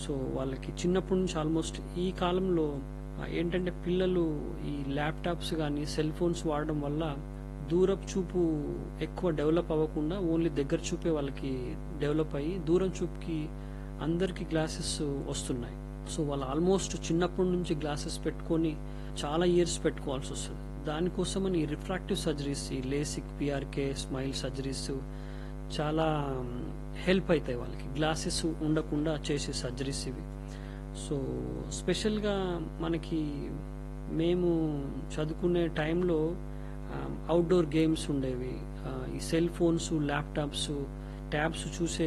so వాళ్ళకి చిన్నప్పటి నుంచి ఆల్మోస్ట్ ఈ కాలంలో ఆ, ఏంటంటే పిల్లలు ఈ ల్యాప్టాప్స్ కానీ సెల్ ఫోన్స్ వాడడం వల్ల దూరపు చూపు ఎక్కువ డెవలప్ అవ్వకుండా ఓన్లీ దగ్గర చూపే వాళ్ళకి డెవలప్ అయ్యి దూరం చూపుకి అందరికి గ్లాసెస్ వస్తున్నాయి సో వాళ్ళు ఆల్మోస్ట్ చిన్నప్పటి నుంచి గ్లాసెస్ పెట్టుకొని చాలా ఇయర్స్ పెట్టుకోవాల్సి వస్తుంది దానికోసమని రిఫ్రాక్టివ్ సర్జరీస్ ఈ లేసిక్ పిఆర్కే స్మైల్ సర్జరీస్ చాలా హెల్ప్ అవుతాయి వాళ్ళకి గ్లాసెస్ ఉండకుండా చేసే సర్జరీస్ ఇవి సో స్పెషల్గా మనకి మేము చదువుకునే టైంలో అవుట్డోర్ గేమ్స్ ఉండేవి ఆ, ఈ సెల్ ఫోన్స్ ల్యాప్టాప్స్ ట్యాబ్స్ చూసే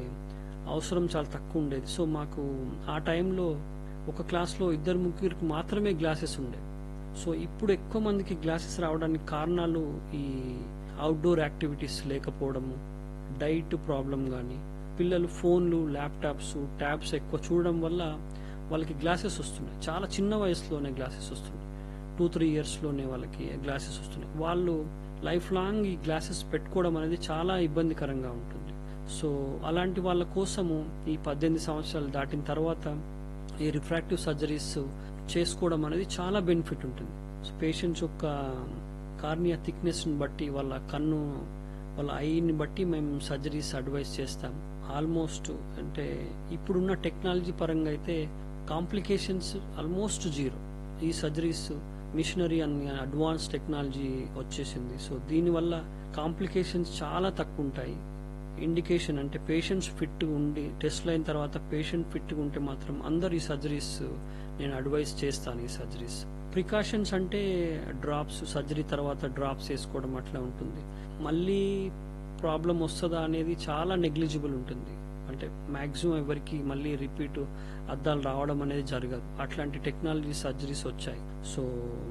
అవసరం చాలా తక్కువ ఉండేది సో మాకు ఆ టైంలో ఒక క్లాస్లో ఇద్దరు ముగ్గురికి మాత్రమే గ్లాసెస్ ఉండేవి సో ఇప్పుడు ఎక్కువ మందికి గ్లాసెస్ రావడానికి కారణాలు ఈ అవుట్డోర్ యాక్టివిటీస్ లేకపోవడము డైట్ ప్రాబ్లం కానీ పిల్లలు ఫోన్లు ల్యాప్టాప్స్ ట్యాబ్స్ ఎక్కువ చూడడం వల్ల వాళ్ళకి గ్లాసెస్ వస్తున్నాయి చాలా చిన్న వయసులోనే గ్లాసెస్ వస్తున్నాయి టూ త్రీ ఇయర్స్లోనే వాళ్ళకి గ్లాసెస్ వస్తున్నాయి వాళ్ళు లైఫ్ లాంగ్ ఈ గ్లాసెస్ పెట్టుకోవడం అనేది చాలా ఇబ్బందికరంగా ఉంటుంది సో అలాంటి వాళ్ళ కోసము ఈ పద్దెనిమిది సంవత్సరాలు దాటిన తర్వాత ఈ రిఫ్రాక్టివ్ సర్జరీస్ చేసుకోవడం అనేది చాలా బెనిఫిట్ ఉంటుంది సో పేషెంట్స్ యొక్క కార్నియా థిక్నెస్ని బట్టి వాళ్ళ కన్ను వాళ్ళ ఐని బట్టి మేము సర్జరీస్ అడ్వైస్ చేస్తాం ఆల్మోస్ట్ అంటే ఇప్పుడున్న టెక్నాలజీ పరంగా అయితే కాంప్లికేషన్స్ ఆల్మోస్ట్ జీరో ఈ సర్జరీస్ మిషనరీ అని అడ్వాన్స్ టెక్నాలజీ వచ్చేసింది సో దీనివల్ల కాంప్లికేషన్స్ చాలా తక్కువ ఉంటాయి ఇండికేషన్ అంటే పేషెంట్స్ ఫిట్ ఉండి టెస్ట్ అయిన తర్వాత పేషెంట్ ఫిట్ ఉంటే మాత్రం అందరు ఈ సర్జరీస్ నేను అడ్వైస్ చేస్తాను ఈ సర్జరీస్ ప్రికాషన్స్ అంటే డ్రాప్స్ సర్జరీ తర్వాత డ్రాప్స్ వేసుకోవడం అట్లా ఉంటుంది మళ్ళీ ప్రాబ్లం వస్తుందా అనేది చాలా నెగ్లిజిబుల్ ఉంటుంది అంటే మాక్సిమం ఎవరికి మళ్ళీ రిపీట్ అద్దాలు రావడం అనేది జరగదు అట్లాంటి టెక్నాలజీ సర్జరీస్ వచ్చాయి so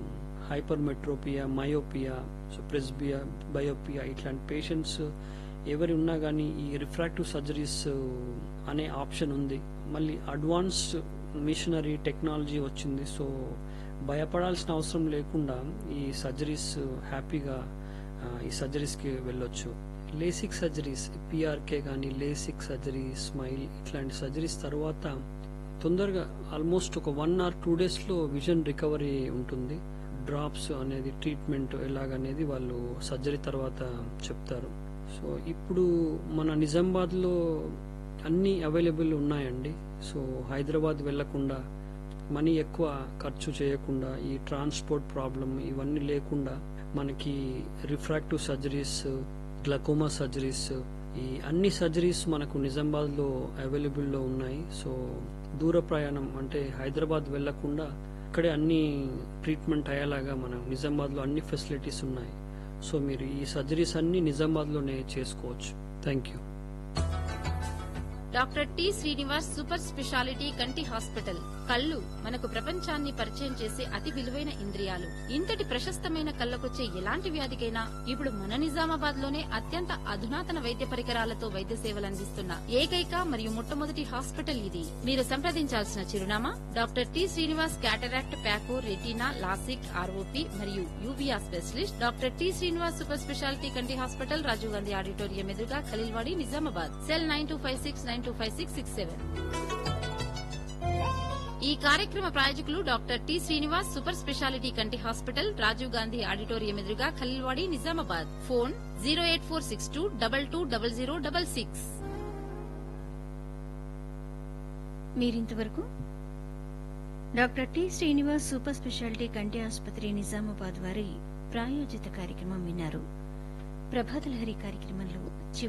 hypermetropia myopia so presbyopia బయోపియా ఇట్లాంటి పేషెంట్స్ ఎవరి ఉన్నా కానీ ఈ రిఫ్రాక్టివ్ సర్జరీస్ అనే ఆప్షన్ ఉంది మళ్ళీ అడ్వాన్స్ మిషనరీ టెక్నాలజీ వచ్చింది సో భయపడాల్సిన అవసరం లేకుండా ఈ సర్జరీస్ హ్యాపీగా ఆ, ఈ సర్జరీస్కి వెళ్ళొచ్చు లేసిక్ సర్జరీస్ పిఆర్కే కానీ లేసిక్ సర్జరీ స్మైల్ ఇట్లాంటి సర్జరీస్ తర్వాత తొందరగా ఆల్మోస్ట్ ఒక వన్ ఆర్ టూ డేస్లో విజన్ రికవరీ ఉంటుంది డ్రాప్స్ అనేది ట్రీట్మెంట్ ఎలాగనేది వాళ్ళు సర్జరీ తర్వాత చెప్తారు సో ఇప్పుడు మన నిజామాబాద్లో అన్నీ అవైలబుల్ ఉన్నాయండి సో హైదరాబాద్ వెళ్లకుండా మనీ ఎక్కువ ఖర్చు చేయకుండా ఈ ట్రాన్స్పోర్ట్ ప్రాబ్లం ఇవన్నీ లేకుండా మనకి రిఫ్రాక్టివ్ సర్జరీస్ గ్లకోమా సర్జరీస్ ఈ అన్ని సర్జరీస్ మనకు నిజామాబాద్లో అవైలబుల్లో ఉన్నాయి సో దూర ప్రయాణం అంటే హైదరాబాద్ వెళ్లకుండా ఇక్కడే అన్ని ట్రీట్మెంట్ అయ్యేలాగా మన నిజామాబాద్లో అన్ని ఫెసిలిటీస్ ఉన్నాయి సో మీరు ఈ సర్జరీస్ అన్ని నిజామాబాద్లోనే చేసుకోవచ్చు thank you doctor T Srinivas super speciality కంటి హాస్పిటల్ కళ్ళు మనకు ప్రపంచాన్ని పరిచయం చేసే అతి విలువైన ఇంద్రియాలు ఇంతటి ప్రశస్తమైన కళ్ళకొచ్చే ఎలాంటి వ్యాధికైనా ఇప్పుడు మన నిజామాబాద్ లోనే అత్యంత అధునాతన వైద్య పరికరాలతో వైద్య సేవలు అందిస్తున్న ఏకైక మరియు మొట్టమొదటి హాస్పిటల్ ఇది మీరు సంప్రదించాల్సిన చిరునామా doctor T Srinivas cataract phaco retina LASIK ROP మరియు uvea specialist doctor T Srinivas super speciality కంటి హాస్పిటల్ రాజీవ్ గాంధీ ఆడిటోరియం ఎదురుగా Khaleelwadi Nizamabad cell nine two five six nine two five six six seven ఈ కార్యక్రమ ప్రాయోజకులు doctor T Srinivas super speciality కంటి హాస్పిటల్ రాజీవ్ గాంధీ ఆడిటోరియం ఎదురుగా Khaleelwadi Nizamabad phone zero eight four six two double two double zero double six మీరింతవరకు doctor T Srinivas super speciality కంటి ఆసుపత్రి నిజామాబాద్ వారి ప్రాయోజిత కార్యక్రమం విన్నారు ప్రభాతలహరి కార్యక్రమంలో చివరి